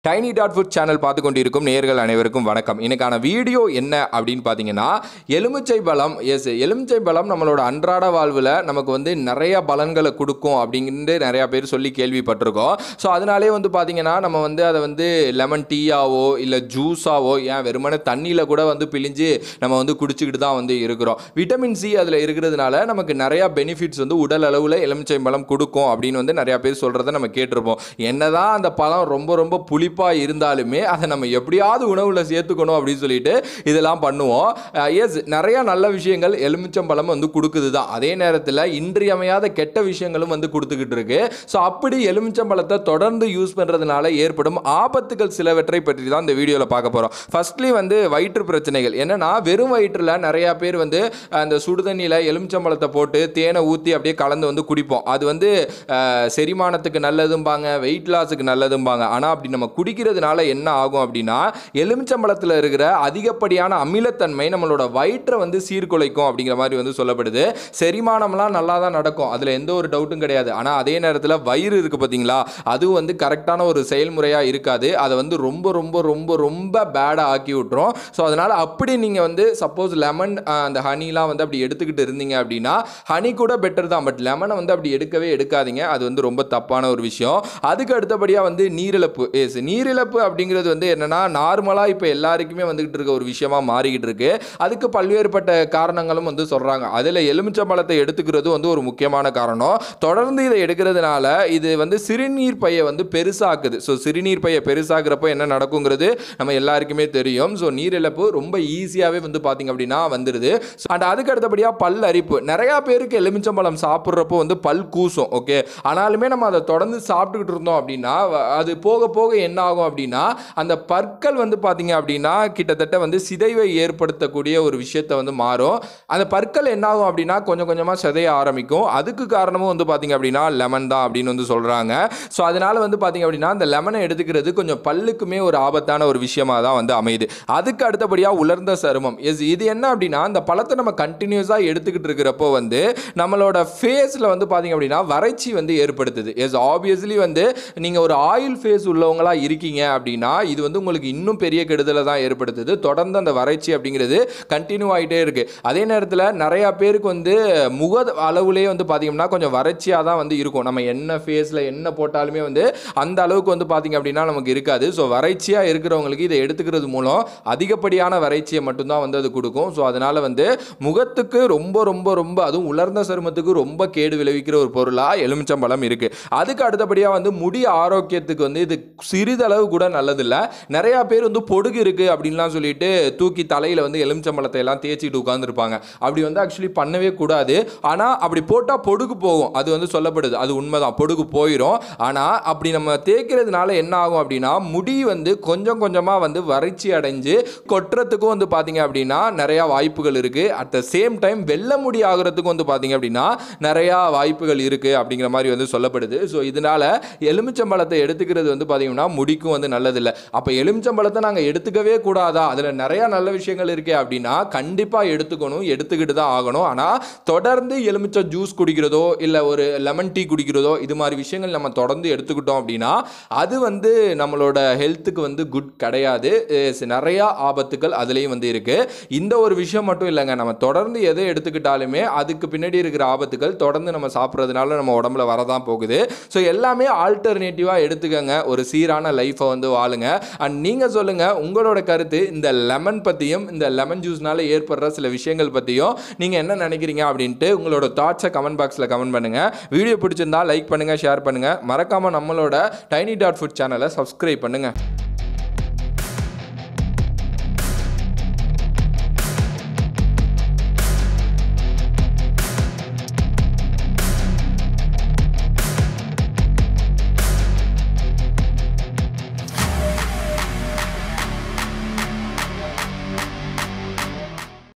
tiny dot food channel பார்த்து கொண்டிருக்கும் நேர்கள் அனைவருக்கும் வணக்கம் இன்னைக்கான வீடியோ என்ன அப்படின்னு பார்த்தீங்கன்னா எலுமிச்சை பழம் எஸ் எலுமிச்சை பழம் நம்மளோட அன்றாட வாழ்வில் நமக்கு வந்து நிறைய பலன்களை கொடுக்கும் அப்படிங்கிட்டு நிறையா பேர் சொல்லி கேள்விப்பட்டிருக்கோம் ஸோ அதனாலே வந்து பார்த்தீங்கன்னா நம்ம வந்து அதை வந்து லெமன் டீயாவோ இல்லை ஜூஸாவோ ஏன் வெறுமனே தண்ணியில் கூட வந்து பிழிஞ்சு நம்ம வந்து குடிச்சிக்கிட்டு தான் வந்து இருக்கிறோம் விட்டமின் சி அதில் இருக்கிறதுனால நமக்கு நிறையா பெனிஃபிட்ஸ் வந்து உடல் அளவில் எலுமிச்சை பழம் கொடுக்கும் அப்படின்னு வந்து நிறையா பேர் சொல்கிறத நம்ம கேட்டிருப்போம் என்னதான் அந்த பழம் ரொம்ப ரொம்ப புளிப்பாக இருந்தாலுமே அதை நம்ம எப்படியாவது உணவில் சேர்த்துக்கணும் அப்படின்னு சொல்லிட்டு இதெல்லாம் பண்ணுவோம் எஸ் நிறைய நல்ல விஷயங்கள் எலுமிச்சம்பழம் வந்து கொடுக்குது தான் அதே நேரத்தில் இன்றியமையாத கெட்ட விஷயங்களும் வந்து கொடுத்துக்கிட்டு இருக்கு ஸோ அப்படி எலுமிச்சம்பழத்தை தொடர்ந்து யூஸ் பண்ணுறதுனால ஏற்படும் ஆபத்துகள் சிலவற்றை பற்றி தான் இந்த வீடியோவில் பார்க்க போகிறோம் ஃபர்ஸ்ட்லி வந்து வயிற்று பிரச்சனைகள் என்னன்னா வெறும் வயிற்றில் நிறையா பேர் வந்து அந்த சுடுதண்ணியில் எலுமிச்சம்பழத்தை போட்டு தேனை ஊற்றி அப்படியே கலந்து வந்து குடிப்போம் அது வந்து அஹ், செரிமானத்துக்கு நல்லதும்பாங்க வெயிட் லாஸுக்கு நல்லதும்பாங்க ஆனால் அப்படி நம்ம குடிக்கிறதுனால என்ன ஆகும் அப்படின்னா எலுமிச்சம்பழத்தில் இருக்கிற அதிகப்படியான அமிலத்தன்மை நம்மளோட வயிற்றை வந்து சீர்குலைக்கும் அப்படிங்கிற மாதிரி வந்து சொல்லப்படுது செரிமானம்லாம் நல்லா தான் நடக்கும் அதில் எந்த ஒரு டவுட்டும் கிடையாது ஆனால் அதே நேரத்தில் வயிறு இருக்குது பார்த்தீங்களா அதுவும் வந்து கரெக்டான ஒரு செயல்முறையாக இருக்காது அதை வந்து ரொம்ப ரொம்ப ரொம்ப ரொம்ப பேடாக ஆக்கி விட்டுரும் ஸோ அதனால் அப்படி நீங்கள் வந்து சப்போஸ் லெமன் அந்த ஹனிலாம் வந்து அப்படி எடுத்துக்கிட்டு இருந்தீங்க அப்படின்னா ஹனி கூட பெட்டர் தான் பட் லெமனை வந்து அப்படி எடுக்கவே எடுக்காதீங்க அது வந்து ரொம்ப தப்பான ஒரு விஷயம் அதுக்கு அடுத்தபடியாக வந்து நீரிழப்பு எஸ் நீரிழப்பு அப்படிங்கிறது வந்து என்னன்னா நார்மலாக இப்போ எல்லாருக்குமே வந்துகிட்டு இருக்க ஒரு விஷயமா மாறிக்கிட்டு இருக்கு அதுக்கு பல்வேறுபட்ட காரணங்களும் வந்து சொல்கிறாங்க அதில் எலுமிச்சம்பழத்தை எடுத்துக்கிறது வந்து ஒரு முக்கியமான காரணம் தொடர்ந்து இதை எடுக்கிறதுனால இது வந்து சிறுநீர் பையை வந்து பெருசாக்குது ஸோ சிறுநீர் பையை பெருசாகிறப்போ என்ன நடக்குங்கிறது நம்ம எல்லாருக்குமே தெரியும் ஸோ நீரிழப்பு ரொம்ப ஈஸியாகவே வந்து பார்த்தீங்க அப்படின்னா வந்துடுது அண்ட் அதுக்கு அடுத்தபடியாக பல் அரிப்பு நிறையா பேருக்கு எலுமிச்சம்பழம் சாப்பிட்றப்போ வந்து பல் கூசும் ஓகே ஆனாலுமே நம்ம அதை தொடர்ந்து சாப்பிட்டுக்கிட்டு இருந்தோம் அப்படின்னா வ- அது போக போக என்ன ஆகும் அப்படின்னா அந்த பற்கள் வந்து பார்த்தீங்க அப்படின்னா கிட்டத்தட்ட வந்து சிதைவை ஏற்படுத்தக்கூடிய ஒரு விஷயத்தை வந்து மாறும் அந்த பற்கள் என்ன ஆகும் அப்படின்னா கொஞ்சம் கொஞ்சமாக சிதைய ஆரம்பிக்கும் அதுக்கு காரணமும் வந்து பார்த்தீங்க அப்படின்னா லெமன் தான் அப்படின்னு வந்து சொல்கிறாங்க ஸோ அதனால வந்து பார்த்தீங்க அப்படின்னா அந்த லெமனை எடுத்துக்கிறது கொஞ்சம் பல்லுக்குமே ஒரு ஆபத்தான ஒரு விஷயமா தான் வந்து அமையுது அதுக்கு அடுத்தபடியாக உலர்ந்த சருமம் எஸ் இது என்ன அப்படின்னா அந்த பழத்தை நம்ம கண்டினியூஸாக எடுத்துக்கிட்டு இருக்கிறப்போ வந்து நம்மளோட ஃபேஸில் வந்து பார்த்தீங்க அப்படின்னா வறட்சி வந்து ஏற்படுத்துது எஸ் ஆப்வியஸ்லி வந்து நீங்கள் ஒரு ஆயில் ஃபேஸ் உள்ளவங்களா இருக்கீங்க அப்படின்னா இது வந்து உங்களுக்கு இன்னும் பெரிய கெடுதலை தான் ஏற்படுத்துது தொடர்ந்து அந்த வறட்சி அப்படிங்கிறது கண்டினியூ ஆகிட்டே இருக்கு அதே நேரத்தில் நிறையா பேருக்கு வந்து முக அளவுலேயே வந்து பார்த்தீங்கன்னா கொஞ்சம் வறட்சியாக தான் வந்து இருக்கும் நம்ம என்ன ஃபேஸில் என்ன போட்டாலுமே வந்து அந்த அளவுக்கு வந்து பார்த்தீங்க அப்படின்னா நமக்கு இருக்காது ஸோ வறட்சியாக இருக்கிறவங்களுக்கு இதை எடுத்துக்கிறது மூலம் அதிகப்படியான வறட்சியை மட்டும்தான் வந்து அது கொடுக்கும் ஸோ அதனால் வந்து முகத்துக்கு ரொம்ப ரொம்ப ரொம்ப அதுவும் உலர்ந்த சருமத்துக்கு ரொம்ப கேடு விளைவிக்கிற ஒரு பொருளாக எலுமிச்சம்பழம் இருக்குது அதுக்கு அடுத்தபடியாக வந்து முடி ஆரோக்கியத்துக்கு வந்து இது சிறிதளவு கூட நல்லதில்லை நிறையா பேர் வந்து பொடுகு இருக்குது அப்படின்லாம் சொல்லிட்டு தூக்கி தலையில் வந்து எலுமிச்சம்பழத்தை எல்லாம் தேய்ச்சிட்டு உட்காந்துருப்பாங்க அப்படி வந்து ஆக்சுவலி பண்ணவே கூடாது ஆனால் அப்படி போட்டால் பொடுகு போகும் அது வந்து சொல்லப்படுது அது உண்மைதான் பொடுகு போயிடும் ஆனால் அப்படி நம்ம தேய்க்கிறதுனால என்ன ஆகும் அப்படின்னா முடி வந்து கொஞ்சம் கொஞ்சமாக வந்து வறட்சி அடைஞ்சு கொட்டுறதுக்கும் வந்து பார்த்தீங்க அப்படின்னா நிறையா வாய்ப்புகள் இருக்குது அட் த சேம் டைம் வெள்ளை முடி ஆகுறதுக்கும் வந்து பார்த்தீங்க அப்படின்னா நிறையா வாய்ப்புகள் இருக்குது அப்படிங்கிற மாதிரி வந்து சொல்லப்படுது ஸோ இதனால எலுமிச்சம்பழத்தை எடுத்துக்கிறது வந்து பார்த்தீங்கன்னா முடிக்கும் வந்து நல்லதில்லை அப்போ எலுமிச்சம்பழத்தை நாங்கள் எடுத்துக்கவே கூடாதா அதில் நிறையா நல்ல விஷயங்கள் இருக்கே அப்படின்னா கண்டிப்பாக எடுத்துக்கணும் எடுத்துக்கிட்டு தான் ஆகணும் ஆனால் தொடர்ந்து எலுமிச்சை ஜூஸ் குடிக்கிறதோ இல்லை ஒரு லெமன் டீ குடிக்கிறதோ இது மாதிரி விஷயங்கள் நம்ம தொடர்ந்து எடுத்துக்கிட்டோம் அப்படின்னா அது வந்து நம்மளோட ஹெல்த்துக்கு வந்து குட் கிடையாது எஸ், நிறையா ஆபத்துக்கள் அதுலேயும் வந்து இருக்குது இந்த ஒரு விஷயம் மட்டும் இல்லைங்க நம்ம தொடர்ந்து எதை எடுத்துக்கிட்டாலுமே அதுக்கு பின்னாடி இருக்கிற ஆபத்துகள் தொடர்ந்து நம்ம சாப்பிட்றதுனால நம்ம உடம்புல வரதான் போகுது ஸோ எல்லாமே ஆல்டர்னேட்டிவாக எடுத்துக்கங்க ஒரு சீரான லைஃப்பை வந்து வாழுங்க அண்ட் நீங்கள் சொல்லுங்கள் உங்களோட கருத்து இந்த லெமன் பற்றியும் இந்த லெமன் ஜூஸ்னால ஏற்படுற சில விஷயங்கள் பற்றியும் நீங்கள் என்ன நினைக்கிறீங்க அப்படின்ட்டு உங்களோட தாட்ஸை கமெண்ட் பாக்ஸில் கமெண்ட் பண்ணுங்கள் வீடியோ பிடிச்சிருந்தா லைக் பண்ணுங்கள் ஷேர் பண்ணுங்கள் மறக்காமல் நம்மளோட டைனி டாட் ஃபுட் சேனலை சப்ஸ்கிரைப் பண்ணுங்கள்